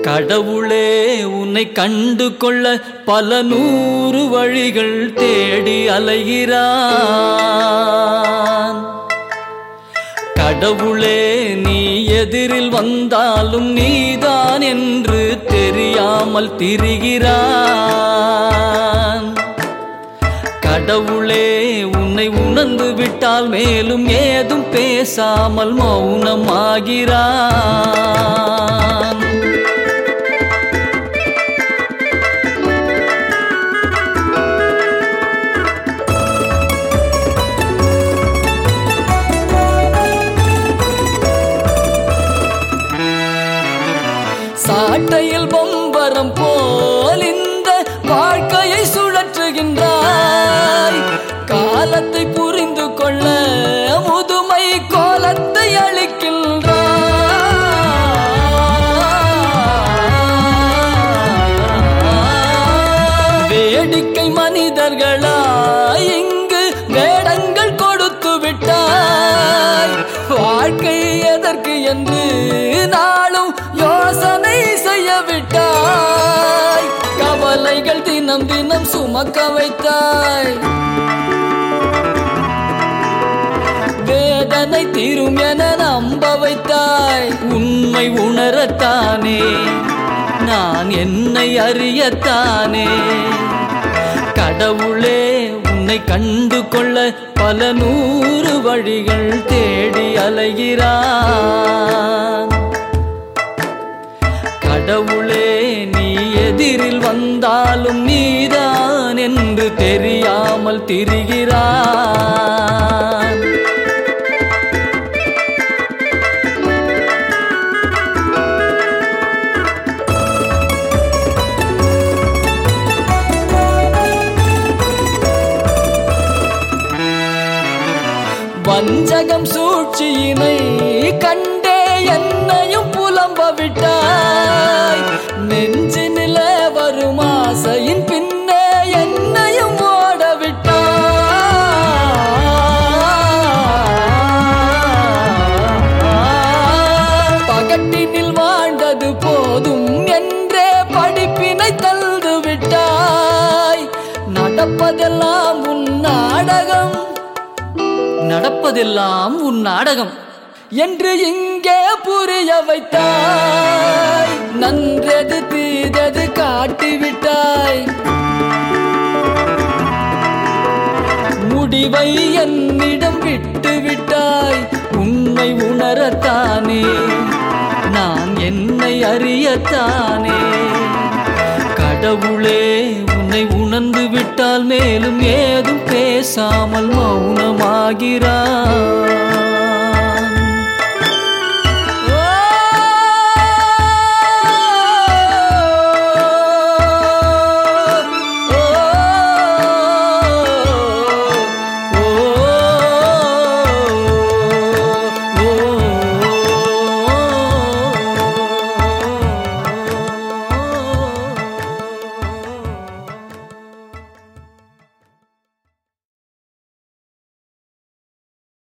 கடவுளே உன்னை கண்டு கொள்ள பல நூறு வழிகள் தேடி அலைகிறான் கடவுளே நீ எதிரில் வந்தாலும் நீதான் என்று தெரியாமல் திரிகிறான் கடவுளே உன்னை உணர்ந்து விட்டால் மேலும் ஏதும் பேசாமல் மௌனமாகிறான் சாட்டையில் பொம்பரம் போல் இந்த வாழ்க்கையை சுழற்றுகின்றாய் காலத்தை புரிந்து கொள்ள முதுமை கோலத்தை அளிக்கின்றாய் வேடிக்கை மனிதர்களா இங்கு வேடங்கள் கொடுத்து விட்டாய் வாழ்க்கை எதற்கு என்று நாளும் யோசனை செய்ய விட்டாய் கவலைகள் தினம் தினம் சுமக்க வைத்தாய் வேதனை தீரும் என நம்ப வைத்தாய் உண்மை உணரத்தானே நான் என்னை அறியத்தானே கடவுளே உன்னை கண்டு கொள்ள பல நூறு வழிகள் தேடி அலைகிறான் கடவுளே நீ எதிரில் வந்தாலும் நீதான் என்று தெரியாமல் திரிகிறான் வஞ்சகம் சூழ்ச்சியினை கண்டே என்னையும் புலம்ப விட்டாய் நெஞ்சு நில வரும் ஆசையின் பின்னே என்னையும் ஓட விட்டாய் பகட்டினில் வாழ்ந்தது போதும் என்றே படிப்பினை தந்து விட்டாய் நடப்பதெல்லாம் உன் நாடகம் நடப்பதெல்லாம் உன் நாடகம் என்று இங்கே புரிய வைத்தாய் நன்றது தீதது காட்டிவிட்டாய் முடிவை என்னிடம் விட்டு விட்டாய் உண்மை உணரத்தானே நான் என்னை அறியத்தானே கடவுளே உன்னை உணர்ந்து விட்டால் மேலும் ஏதும் பேசாமல் மௌனமாகிறான்